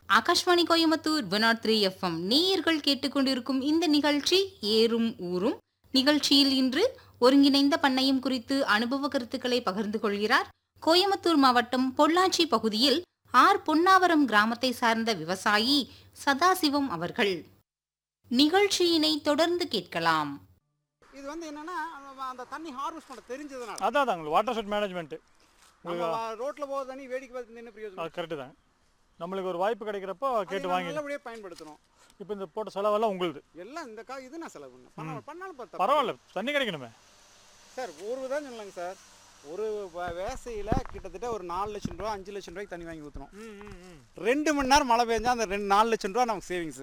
Akashvani Coimbatore one nought three FM நேயர்கள் கேட்டுக்கொண்டிருக்கும் இந்த நிகழ்ச்சி ஏறும் ஊரும் நிகழ்ச்சியில் இன்று ஒருங்கிணைந்த பண்ணையம் குறித்து அனுபவ கருத்துக்களை பகிர்ந்து கொள்கிறார் கோயம்புத்தூர் மாவட்டம் பொள்ளாச்சி பகுதியில் ஆர் பொன்னாவரம் கிராமத்தை சார்ந்த விவசாயி சதாசிவம் அவர்கள் நிகழ்ச்சியினை தொடர்ந்து கேட்கலாம் இது வந்து என்னன்னா அந்த- அந்த தண்ணி ஹார்வெஸ்ட் பண்ண தெரிஞ்சதுனால அதான் அதான் உங்களுக்கு வாட்டர் ஷெட் மேனேஜ்மெண்ட்டு நம்ம ரோட்ல போகிற தண்ணி வேடிக்கை பார்த்து என்ன பிரயோஜனம் அது கரெக்டு தான் நம்மளுக்கு ஒரு வாய்ப்பு கிடைக்கிறப்போ அதை கேட்டு நம்ம வாங்கி நல்லபடியா பயன்படுத்தணும் இப்போ இந்த போட்ட செலவெல்லாம் உங்களுது எல்லாம் இந்த கா இது நான் செலவு பண்ணேன் பண்ண பண்ணாலும் பார்த்தா பரவாயில்ல தண்ணி கிடைக்கணுமே சார் ஒரு தான் சொல்லலாங்க சார் ஒரு வ- வேசையில கிட்டத்தட்ட ஒரு நாலு லட்சம் ரூபா அஞ்சு லட்சம் ரூபாய்க்கு தண்ணி வாங்கி ஊற்றணும் ம் ம் ம் ரெண்டு மணி நேரம் மழை பெஞ்சா அந்த ரெண்டு நாலு லட்சம் ரூபா நமக்கு சேவிங்ஸ்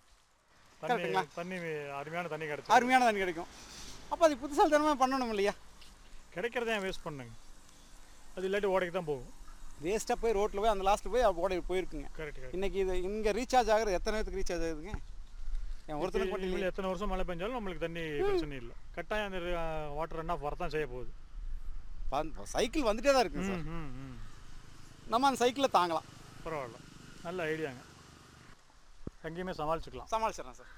தண்ணி கரெக்ட்டுங்களா? தண்ணி அருமையான தண்ணி கிடைச்சு அருமையான தண்ணி கிடைக்கும் அப்போ அது புத்திசாலி தனமாக பண்ணணும் இல்லையா கிடைக்கிறத ஏன் வேஸ்ட் பண்ணுங்க அது இல்லாட்டி ஓடைக்கு தான் போகும் வேஸ்ட்டாக போய் ரோட்டில் போய் அந்த லாஸ்ட்டில் போய் ஓட போயிருக்குங்க கரெக்ட் கரெக்ட் இன்னைக்கு இது இங்கே ரீசார்ஜ் ஆகுறது எத்தனை பேருக்கு ரீசார்ஜ் ஆகுதுங்க என் ஒருத்தனுக்கு மட்டும் இல்லையே. எத்தனை வருஷம் மழை பெஞ்சாலும் நம்மளுக்கு தண்ணி பிரச்சனை இல்லை கட்டாயம் அந்த வாட்டர் ரன் ஆஃப் வரத்தான் செய்ய போகுது ப- சைக்கிள் வந்துட்டே தான் இருக்குங்க சார் ம் ம் ம் நம்ம அந்த சைக்கிளில் தாங்கலாம் பரவாயில்ல நல்ல ஐடியாங்க எங்கேயுமே சமாளிச்சுக்கலாம் சமாளிச்சிடறேன் சார்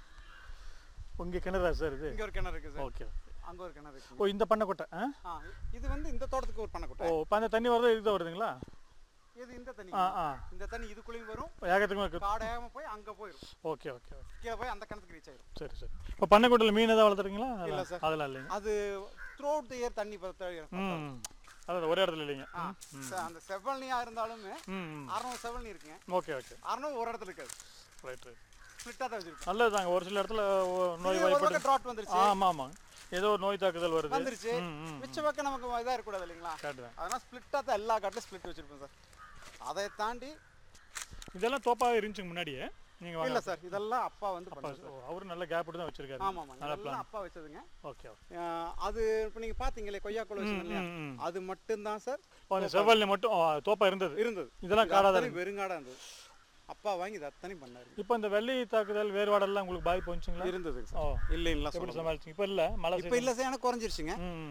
உங்க கிணறா சார் இது இங்கே ஒரு கிணறு இருக்குது சார் ஓகே அங்கே ஒரு கிணறு ஓ இருக்குது இந்த பண்ணைக்கொட்டை ஆ ஆ இது வந்து இந்த தோட்டத்துக்கு ஒரு பண்ணக்கூட்ட ஓ இப்போ அந்த தண்ணி வருது இதுதான் வருதுங்களா இது இந்த தண்ணி ஆ ஆ இந்த தண்ணி இதுக்குள்ளேயும் வரும் ஏகத்துக்கும் இருக்கு காடாம போய் அங்கே போயிடும் ஓகே ஓகே ஓகே கீழே போய் அந்த கிணத்துக்கு ரீச் ஆயிடும் சரி சரி இப்போ பண்ணைக்கூட்டில் மீன் எதாவது வளர்த்துறீங்களா இல்ல அதெல்லாம் சார். அதெல்லாம் இல்லைங்க அது த்ரூ அவுட் த இயர் தண்ணி பத்த ம் அதான் ஒரே இடத்துல இல்லைங்க ஆ ச- அந்த செவ்வல்னியா இருந்தாலுமே ம் ம் அறுநூறு செவ்வல்னி இருக்குங்க ஓகே ஓகே அறுநூறு ஒரு இடத்துல இருக்காது ரைட் ரைட் ஸ்பிளிட்டாக தான் வச்சிருப்போம் நல்லது தாங்க ஒரு சில இடத்துல ஒ- நோய் இது ஒரு வாய்ப்பட்டு பக்கம் ட்ராட் வந்துருச்சு ஆமாம் ஆமாங்க ஏதோ ஒரு நோய் தாக்குதல் வருது வந்துருச்சு ம் ம் மிச்ச பக்கம் நமக்கு இதாக இருக்கக்கூடாது இல்லைங்களா கரெக்ட் தான் அதனால் ஸ்பிளிட்டாக தான் எல்லா காட்டிலும் ஸ்பிளிட் வச்சிருப்போம் சார் அதை தாண்டி இதெல்லாம் தோப்பாகவே இருந்துச்சுங்க முன்னாடியே நீங்கள் இல்ல வாங்க சார் இதெல்லாம் அப்பா வந்து அப்பா பண்ணது சார் ஓ, அவரு நல்ல கேப் தான் வச்சிருக்காரு ஆமாம் ஆமாம் நல்ல இதெல்லாம் பிளான் அப்பா வச்சதுங்க ஓகே ஓகே அஹ் அது இப்போ நீங்கள் பார்த்தீங்களே கொய்யாக்கோல் வச்சது இல்லையா ம் ம் அது மட்டும்தான் சார் இப்போ அந்த செவ்வல்லி மட்டும் ஓ, தோப்பா இருந்தது இருந்தது இதெல்லாம் இது காடாக தான் அத்தனை வெறுங்காடாக இருந்தது அப்பா வாங்கி இது அத்தனை பண்ணாரு இப்போ இந்த வெள்ளி தாக்குதல் வேறுபாடெல்லாம் உங்களுக்கு பாதிப்பு வந்துச்சுங்களா இருந்ததுங்க ஓ சார் இல்லைங்களா எப்படி சொல்லுங்க சமாளிச்சிங்க இப்போ இல்லை மழை இப்போ இல்லை சார் எனக்கு குறைஞ்சிருச்சுங்க ம்